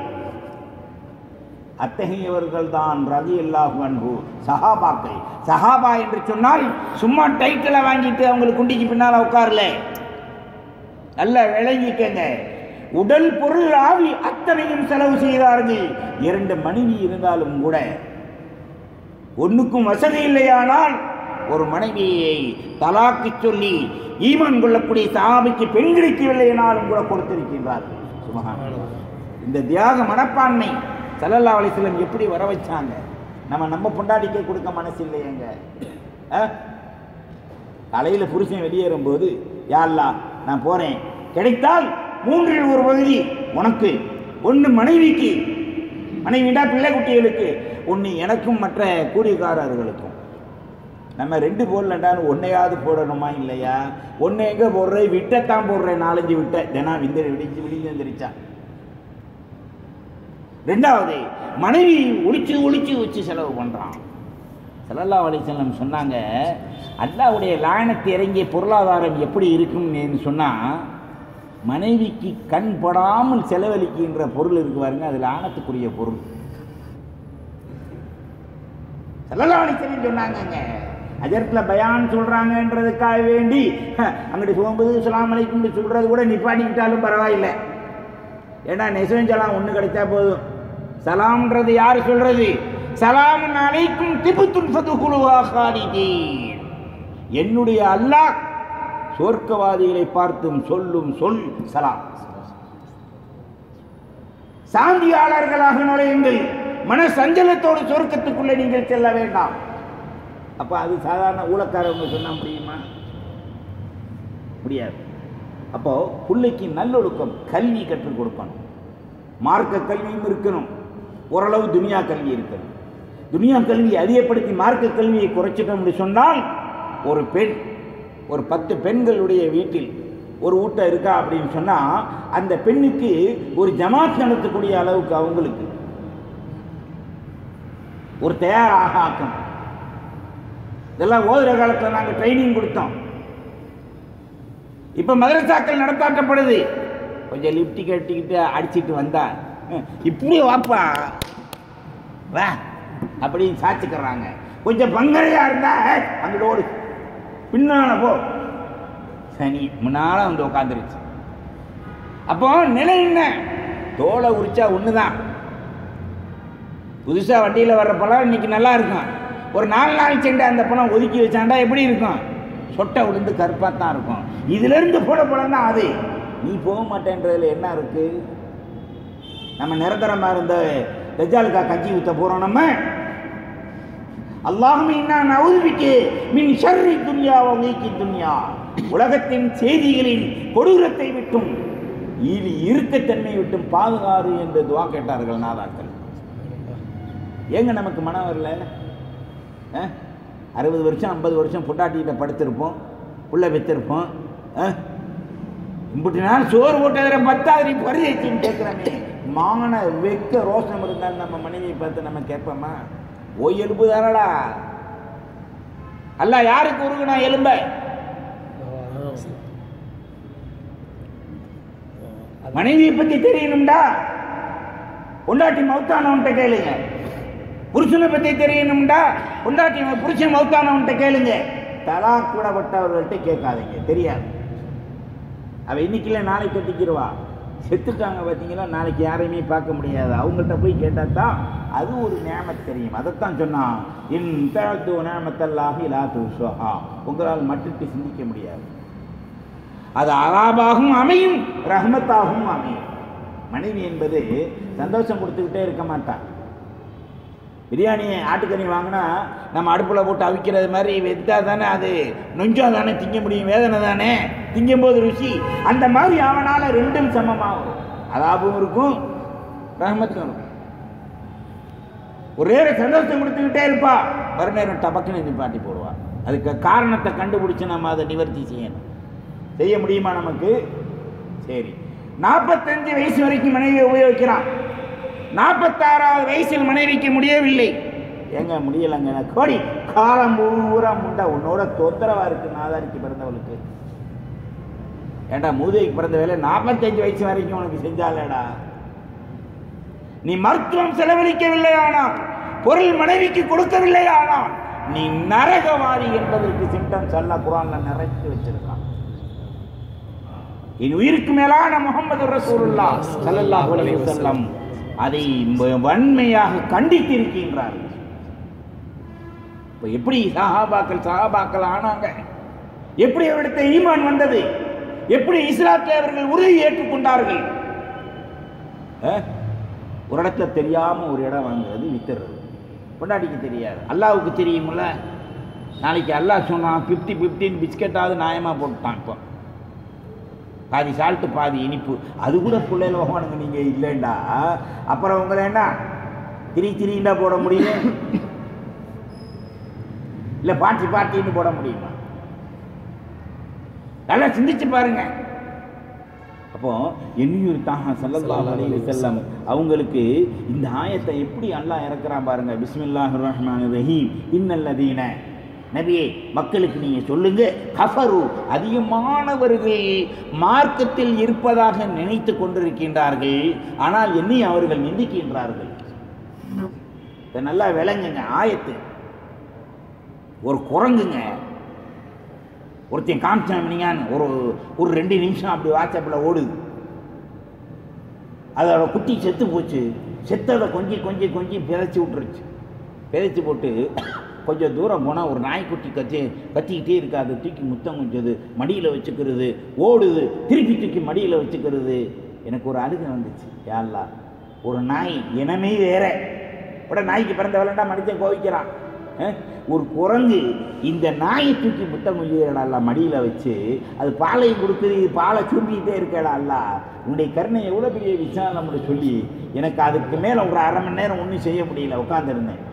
அத்தகையவர்கள் தான் ரதி அல்லாஹ் அன்ஹு சஹாபாக்கள் சஹாபா என்று சொன்னால் சும்மா டைட்டிலை வாங்கிட்டு அவங்களுக்கு குண்டிக்கு பின்னால் உட்காரல நல்ல விளங்கிக்கங்க உடல் பொருள் ஆவி அத்தனையும் செலவு செய்தார்கள் இரண்டு மனைவி இருந்தாலும் கூட ஒண்ணுக்கும் வசதி இல்லையானால் ஒரு மனைவியை தலாக்கு சொல்லி ஈமான் கொள்ளக்கூடிய சாபிக்கு பெண் கிடைக்கவில்லையானாலும் கூட கொடுத்திருக்கின்றார்கள் சுபஹானல்லாஹ். இந்த தியாக மனப்பான்மை ஸல்லல்லாஹு அலைஹி வஸல்லம் எப்படி வர வச்சாங்க நம்ம நம்ம பொண்டாட்டிக்கே கொடுக்க மனசு இல்லையேங்க காலையில் புருஷன் வெளியேறும்போது யா அல்லாஹ் நான் போறேன் கிடைத்தால் மூன்றில் ஒரு பகுதி உனக்கு ஒன்று மனைவிக்கு மனைவிடா பிள்ளை குட்டிகளுக்கு ஒன்று எனக்கும் மற்ற கூலிக்காரர்களுக்கும் நம்ம ரெண்டு போடலண்டாலும் ஒன்னையாவது போடணுமா இல்லையா ஒன்று எங்கே போடுறேன் விட்டத்தான் போடுறேன் நாலஞ்சு விட்ட தினம் விந்து விடிச்சு விடிஞ்சு வந்துருச்சா ரெண்டாவது மனைவி ஒளிச்சு ஒளிச்சு வச்சு செலவு பண்ணுறான் ஸல்லல்லாஹு அலைஹி வஸல்லம் சொன்னாங்க அல்லாஹ்வுடைய லாயனத்து இறங்கிய பொருளாதாரம் எப்படி இருக்கும்னு சொன்னால் மனைவிக்கு கண் படாமல் செலவழிக்கின்ற பொருள் இருக்கு பாருங்க அது லானத்துக்குரிய பொருள் ஸல்லல்லாஹு அலைஹி வஸல்லம் சொன்னாங்கங்க அஜரத்தில் பயான் சொல்கிறாங்கன்றதுக்காக வேண்டி அங்கிட்டு சோம்பது சலாம் அலைக்கும் சொல்கிறது கூட நிப்பாட்டிக்கிட்டாலும் பரவாயில்லை ஏன்னா நெசவன் சலாம் ஒன்று கிடைச்சா போதும் சலாம்ன்றது யார் சொல்றது சலாமுன் அலைக்கும் திபுத்துன் ஃபதுகுலுஹா காலிதீன் என்னுடைய அல்லாஹ் சொர்க்கவாதிகளை பார்த்தும் சொல்லும் சொல் சலாம் சாந்தியாளர்களாக நுழையுங்கள் மன சஞ்சலத்தோடு சொர்க்கத்துக்குள்ளே நீங்கள் செல்ல வேண்டாம் அப்ப அது சாதாரண ஊழக்காரவங்க சொன்னா முடியுமா முடியாது அப்போ பிள்ளைக்கு நல்லொழுக்கம் கல்வி கற்றுக் கொடுக்கணும் மார்க்க கல்வியும் இருக்கணும் ஓரளவு துனியா கல்வி இருக்கணும் துனியா கல்வியை அதிகப்படுத்தி மார்க்க கல்வியை குறைச்சிட்டோம்னு சொன்னால் ஒரு பெண் ஒரு பத்து பெண்களுடைய வீட்டில் ஒரு ஊட்டம் இருக்கா அப்படின்னு சொன்னா அந்த பெண்ணுக்கு ஒரு ஜமாத் நடத்தக்கூடிய அளவுக்கு அவங்களுக்கு ஒரு தயாராக ஆக்கணும் இதெல்லாம் ஓதுற காலத்தில் நாங்கள் ட்ரைனிங் கொடுத்தோம் இப்போ மதரசாக்கள் நடத்தாட்டப்படுது கொஞ்சம் லிப்டி கட்டிக்கிட்டு அடிச்சிட்டு வந்தா "ஹம், இப்படி வாப்பா வா அப்படின்னு சாச்சிக்கிறாங்க கொஞ்சம் பங்கரையா இருந்தா "ஏய், அங்கிட்டு ஓடு பின்னால போ சனி முன்னால வந்து உட்காந்துருச்சு அப்போ நிலை என்ன தோலை உரிச்சா ஒண்ணுதான் புதுசா வண்டியில வர்ற பழம் இன்னைக்கு நல்லா இருக்கும் ஒரு நாலு நாள் சென்று அந்த பழம் ஒதுக்கி வச்சாண்டா எப்படி இருக்கும் சொட்டை விழுந்து கருப்பாக தான் இருக்கும் இதுல இருந்து போட பழம் தான் அது நீ போக மாட்டேன்றதுல என்ன இருக்கு நம்ம நிரந்தரமா இருந்த தஜாலுக்கா கஞ்சி ஊத்த போறோம் நம்ம அல்லாஹும் இன்னா நவுதுபிக்கு மின் ஷர்ரி துன்யா வகைக்கு துன்யா உலகத்தின் செய்திகளின் கொடூரத்தை விட்டும் இனி இறுக்கத்தன்மை விட்டும் பாதுகாறு என்று துவா கேட்டார்கள் நாதாக்கள் ஏங்க நமக்கு மனம் வரல அஹ்? அறுபது வருஷம் ஐம்பது வருஷம் பொட்டாட்டிகிட்ட படுத்திருப்போம் புள்ள வித்திருப்போம் அஹ்? இம்புட்டு நாள் சோறு போட்டதில் பத்தாவது நீ பரிதேச்சின்னு கேட்குறமே மான வெக்க ரோஷம் இருந்தால் நம்ம மனைவியை பார்த்து நம்ம கேட்போமா ஓ எலும்பு தானடா அல்ல யாருக்கு உருகுனா எலும்ப மனைவியை பத்தி தெரியணும்டா பொண்டாட்டி மௌத்தானவன்ட்ட கேளுங்க புருஷனை பத்தி தெரியணும்டா பொண்டாட்டி புருஷன் மௌத்தானவன்ட்ட கேளுங்க தலாக் விடப்பட்டவர்கள்ட்ட கேட்காதீங்க தெரியாது அவ இன்னைக்கு இல்லை நாளைக்கு கட்டிக்கிடுவா செத்துட்டாங்க பார்த்தீங்களா நாளைக்கு யாரையுமே பார்க்க முடியாது அவங்கள்ட்ட போய் கேட்டால் தான் அது ஒரு நேமத் தெரியும் அதைத்தான் சொன்னான் இன் தழத்து நேமத்தல்லாக இலா துஷோஹா உங்களால் மட்டிட்டு சிந்திக்க முடியாது அது அலாபாகவும் அமையும் ரஹ்மத்தாகவும் அமையும் மனைவி என்பது சந்தோஷம் கொடுத்துக்கிட்டே இருக்க மாட்டான் பிரியாணி ஆட்டுக்கறி வாங்கினா நம்ம அடுப்பில் போட்டு அவிக்கிறது மாதிரி வெத்தா தானே அது நொஞ்சம் தானே திங்க முடியும் வேதனை தானே திங்கும்போது ருசி அந்த மாதிரி அவனால ரெண்டும் சமமாகும் அதாபும் இருக்கும் ரஹமத்தும் இருக்கும் ஒரே ஒரு சந்தோஷம் கொடுத்துக்கிட்டே இருப்பா மறுநேரம் டபக்குன்னு நிப்பாட்டி போடுவா அதுக்கு காரணத்தை கண்டுபிடிச்சு நம்ம அதை நிவர்த்தி செய்யணும் செய்ய முடியுமா நமக்கு சரி நாற்பத்தஞ்சு வயசு வரைக்கும் மனைவியை உபயோகிக்கிறான் நாற்பத்தாறாவது வயசில் மனைவிக்கு முடியவில்லை ஏங்க முடியலைங்க எனக்கு கோடி காலம் பூரா முண்டா உன்னோட தொந்தரவா இருக்கு நாதாரிக்கு பிறந்தவளுக்கு ஏண்டா மூதைக்கு பிறந்த வேலை நாற்பத்தஞ்சு வயசு வரைக்கும் உனக்கு செஞ்சாலேடா நீ மருத்துவம் செலவழிக்கவில்லை ஆனால் பொருள் மனைவிக்கு கொடுக்கவில்லை ஆனால் நீ நரகவாதி என்பதற்கு சிம்டம்ஸ் எல்லாம் குரான்ல நிறைச்சு வச்சிருக்கான் என் உயிருக்கு மேலான முகமது ரசூலுல்லா ஸல்லல்லாஹு அலைஹி வஸல்லம் அதை வ- வன்மையாக கண்டித்திருக்கின்றார் இப்ப எப்படி சஹாபாக்கள் சஹாபாக்கள் ஆனாங்க எப்படி அவரிடத்தை ஈமான் வந்தது எப்படி இஸ்லாத்தை அவர்கள் உறுதி ஏற்றுக்கொண்டார்கள் அஹ்? ஒரு இடத்துல தெரியாம ஒரு இடம் வாங்குறது வித்துறது பொண்டாட்டிக்கு தெரியாது அல்லாவுக்கு தெரியுமில்ல நாளைக்கு அல்லாஹ் சொன்னான் ஃபிஃப்டி ஃபிஃப்டின் பிஸ்கெட்டாவது நியாயமாக போட்டுட்டான் இப்போ பாதி சால்ட்டு பாதி இனிப்பு அது கூட பிள்ளைகள் வாங்க நீங்கள் இல்லைண்டா அப்புறம் உங்களை என்ன திரி திரிண்டா போட முடியும் இல்லை பாட்டி பாட்டின்னு போட முடியுமா நல்லா சிந்திச்சு பாருங்க அப்போ எண்ணியூர் தாஹா ஸல்லல்லாஹு அலைஹி வஸல்லம் அவங்களுக்கு இந்த ஆயத்தை எப்படி அல்லாஹ் இறக்குறான் பாருங்க பிஸ்மில்லாஹிர் ரஹ்மானிர் ரஹீம் இன்னல்லதீன நபியே மக்களுக்கு நீங்க சொல்லுங்க கஃபரு அதிகமானவர்கள் மார்க்கத்தில் இருப்பதாக நினைத்து கொண்டிருக்கின்றார்கள் ஆனால் என்னை அவர்கள் நிந்திக்கின்றார்கள் இதை நல்லா விளங்குங்க ஆயத்து ஒரு குரங்குங்க ஒருத்தன் காமிச்சான் நீங்கன்னு ஒரு ஒரு ரெண்டு நிமிஷம் அப்படி வாட்ஸ்அப்பில் ஓடுது அதோட குட்டி செத்து போச்சு செத்ததை கொஞ்சி கொஞ்சி கொஞ்சி பிதைச்சி விட்டுருச்சு பிதைச்சி போட்டு கொஞ்சம் தூரம் போனால் ஒரு நாய்க்குட்டி கத்தி கத்திக்கிட்டே இருக்கு அதை தூக்கி முத்தம் கொஞ்சது மடியில் வச்சுக்கிறது ஓடுது திருப்பி தூக்கி மடியில் வச்சுக்கிறது எனக்கு ஒரு அழுகை வந்துச்சு யாழ்லா ஒரு நாய் இனமே வேற கூட நாய்க்கு பிறந்த விளையாண்டா மனுஷன் கோவிக்கிறான் அஹ், ஒரு குரங்கு இந்த நாயை தூக்கி முத்தம் கொஞ்சிடா மடியில் வச்சு அது பாலையும் கொடுக்குது இது பாலை சுருட்டிக்கிட்டே இருக்கடா அல்ல உன்னுடைய கருணை எவ்வளோ பெரிய விஷயம் நம்மளுக்கு சொல்லி எனக்கு அதுக்கு மேலே ஒரு அரை மணி நேரம் ஒன்றும் செய்ய முடியல உட்காந்துருந்தேன்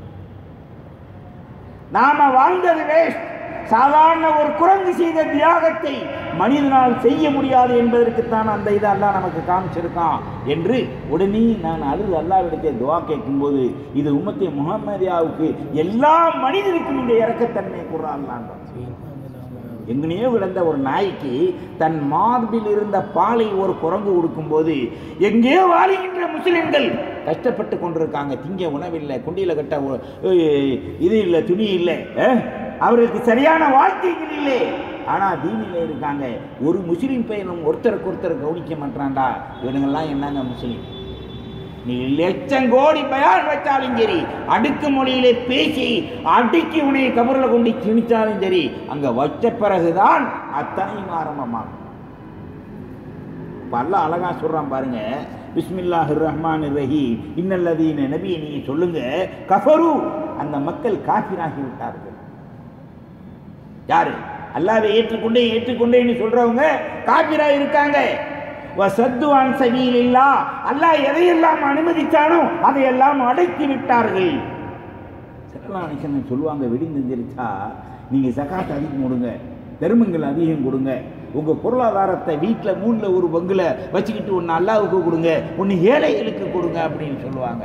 நாம வாழ்ந்தது வேஸ்ட் சாதாரண ஒரு குரங்கு செய்த தியாகத்தை மனிதனால் செய்ய முடியாது என்பதற்குத்தான் அந்த இதை அல்லாஹ் நமக்கு காமிச்சிருக்கான் என்று உடனே நான் அழுது அல்லாவிடத்தை துவா கேட்கும்போது இது உம்மத்தை முகமதியாவுக்கு எல்லா மனிதருக்கும் இந்த இறக்கத்தன்மை கூறான் எங்கனையோ விழுந்த ஒரு நாய்க்கு தன் மார்பில் இருந்த பாலை ஒரு குரங்கு கொடுக்கும்போது எங்கேயோ வாழுகின்ற முஸ்லிம்கள் கஷ்டப்பட்டு கொண்டிருக்காங்க திங்க உணவில்லை குண்டியில் கட்ட ஒ- ஏய், இது இல்லை துணி இல்லை அஹ், அவருக்கு சரியான வாழ்க்கைகள் இல்லை ஆனால் தீனில் இருக்காங்க ஒரு முஸ்லீம் பையனும் ஒருத்தருக்கு ஒருத்தர் கவனிக்க மாட்டான்டா இவனுங்கெல்லாம் என்னங்க முஸ்லீம் நீ லட்சம் கோடி பயான் வச்சாலும் சரி அடுக்கு மொழியிலே பேசி அடுக்கி உன்னை கபரில் கொண்டு திணிச்சாலும் சரி அங்க வச்ச பிறகுதான் அத்தனையும் ஆரம்பமாகும் பல்ல அழகா சொல்றான் பாருங்க பிஸ்மில்லாஹிர் ரஹ்மான் ரஹீம் இன்னல்லதீன நபியை நீங்க சொல்லுங்க கஃபரு அந்த மக்கள் காஃபிராகி விட்டார்கள் யாரு அல்லாவை ஏற்றுக்கொண்டே ஏற்றுக்கொண்டேன்னு சொல்றவங்க காபிரா இருக்காங்க வசத்துவான் சபீலில்லா அல்லாஹ் எதையெல்லாம் அனுமதிச்சானோ அதையெல்லாம் அடக்கி விட்டார்கள் சிறலானிசன் சொல்லுவாங்க விடிந்தெந்திரிச்சா நீங்க சகாத் அதிகம் கொடுங்க தர்மங்கள் அதிகம் கொடுங்க உங்க பொருளாதாரத்தை வீட்டில் மூணில் ஒரு பங்குல வச்சுக்கிட்டு ஒன்று அல்லாவுக்கு கொடுங்க ஒன்று ஏழைகளுக்கு கொடுங்க அப்படின்னு சொல்லுவாங்க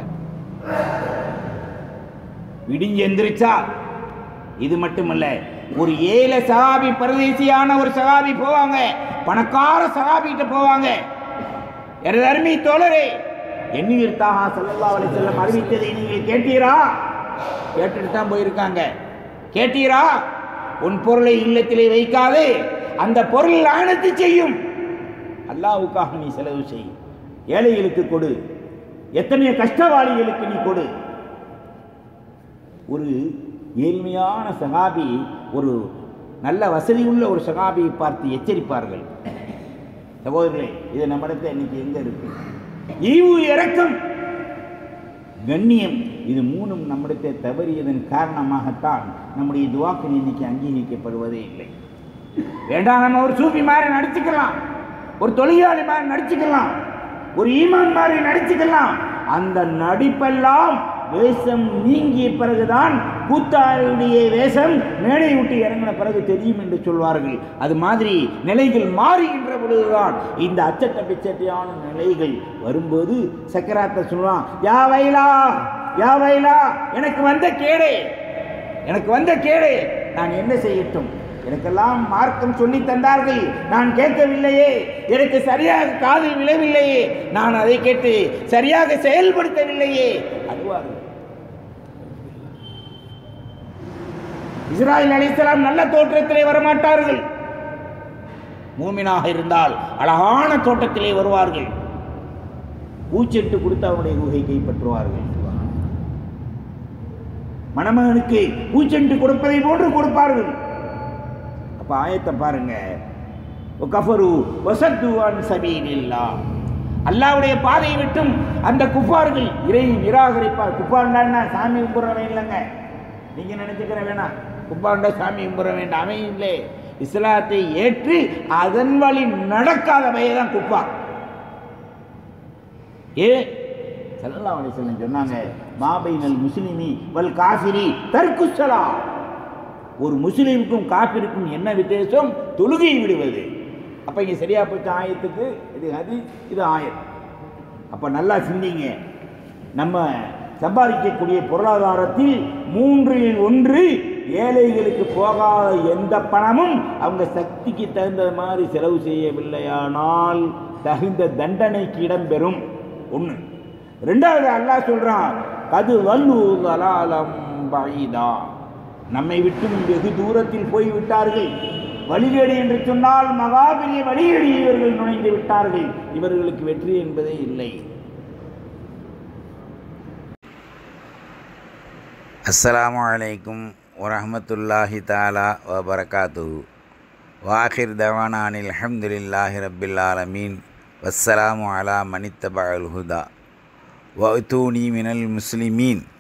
விடிஞ்சு எந்திரிச்சா இது மட்டுமல்ல ஒரு ஏழை சகாபி பரதேசியான ஒரு சகாபி போவாங்க பணக்கார சகாபிகிட்ட போவாங்க எனது அருமை தோழரே எண்ணுயிர் தாகா சல்லல்லா அலைஹி வஸல்லம் அறிவித்ததை நீங்கள் கேட்டீரா கேட்டுட்டு தான் போயிருக்காங்க கேட்டீரா உன் பொருளை இல்லத்திலே வைக்காதே அந்த பொருள் லானத்து செய்யும் அல்லாவுக்காக நீ செலவு செய் ஏழைகளுக்கு கொடு எத்தனையோ கஷ்டவாளிகளுக்கு நீ கொடு ஒரு ஏழ்மையான சகாபி ஒரு நல்ல வசதி உள்ள ஒரு சகாபியை பார்த்து எச்சரிப்பார்கள் சகோதரர்களே இது நம்மிடத்தில் இன்னைக்கு எங்க இருக்கு ஈவு இறக்கம் கண்ணியம் இது மூணும் நம்மிடத்தை தவறியதன் காரணமாகத்தான் நம்முடைய துவாக்கள் இன்னைக்கு அங்கீகரிக்கப்படுவதே இல்லை வேண்டாம் நம்ம ஒரு சூஃபி மாதிரி நடிச்சுக்கலாம் ஒரு தொழிலாளி மாதிரி நடிச்சுக்கலாம் ஒரு ஈமான் மாதிரி நடிச்சுக்கலாம் அந்த நடிப்பெல்லாம் வேஷம் நீங்கிய பிறகுதான் கூத்தாருடைய வேஷம் மேடை விட்டு இறங்கின பிறகு தெரியும் என்று சொல்வார்கள் அது மாதிரி நிலைகள் மாறுகின்ற பொழுதுதான் இந்த அச்சட்ட பிச்சட்டையான நிலைகள் வரும்போது சக்கராத்தை சொல்லுவான் யா வைலா யா வைலா எனக்கு வந்த கேடே எனக்கு வந்த கேடு நான் என்ன செய்யட்டும் எனக்கெல்லாம் மார்க்கம் சொல்லி தந்தார்கள் நான் கேட்கவில்லையே எனக்கு சரியாக காதில் விழவில்லையே நான் அதை கேட்டு சரியாக செயல்படுத்தவில்லையே அழுவார்கள் இஸ்ராயல் அலைஹிஸ்ஸலாம் நல்ல தோற்றத்திலே வரமாட்டார்கள் மூமினாக இருந்தால் அழகான தோட்டத்திலே வருவார்கள் பூச்செட்டு கொடுத்து அவனுடைய குகை கைப்பற்றுவார்கள் மணமகனுக்கு பூச்செண்டு கொடுப்பதை போன்று கொடுப்பார்கள் அப்ப ஆயத்தை பாருங்க கஃபரு வசத்துவான் சபீனில்லா அல்லாவுடைய பாதையை விட்டும் அந்த குஃபார்கள் இறை நிராகரிப்பார் குஃபார்னா சாமி கும்பிட்றவன் இல்லைங்க நீங்க நினைச்சுக்கிற வேணாம் குஃபார்ண்டா சாமி கும்பிட வேண்டாம் அவன் இல்லை இஸ்லாத்தை ஏற்று அதன் வழி நடக்காதவையே தான் குஃபார் ஏ சல்லல்லாஹு அலைஹி வஸல்லம் சொன்னாங்க மாபைனல் முஸ்லிமி வல் காஃபிரி தர்க்குஸ்ஸலா ஒரு முஸ்லீமுக்கும் காஃபிருக்கும் என்ன வித்தியாசம் தொழுகை விடுவது அப்ப இங்க சரியா போச்ச ஆயத்துக்கு இது ஹதி இது ஆயத் அப்ப நல்லா சிந்திங்க நம்ம சம்பாதிக்கக்கூடிய பொருளாதாரத்தில் மூன்றில் ஒன்று ஏழைகளுக்கு போகாத எந்த பணமும் அவங்க சக்திக்கு தகுந்த மாதிரி செலவு செய்யவில்லையானால் தகுந்த தண்டனைக்கு இடம்பெறும் ஒன்று ரெண்டாவது அல்லாஹ் சொல்றான் கது வல்லு தலாலம் பைதா நம்மை விட்டும் வெகு தூரத்தில் போய்விட்டார்கள் வழிகேடு என்று சொன்னால் மகாபெரிய வழிகேடில் இவர்கள் நுழைந்து விட்டார்கள் இவர்களுக்கு வெற்றி என்பதே இல்லை அஸ்ஸலாமு அலைக்கும் வரஹ்மத்துல்லாஹி தாலா வபரகாத்து வாஹிர் தவானானில் அல்ஹம்துலில்லாஹி ரப்பில் ஆலமீன் வஸ்ஸலாமு அலா மனித்தபஅல் ஹுதா வஅத்தூனி மினல் முஸ்லிமீன்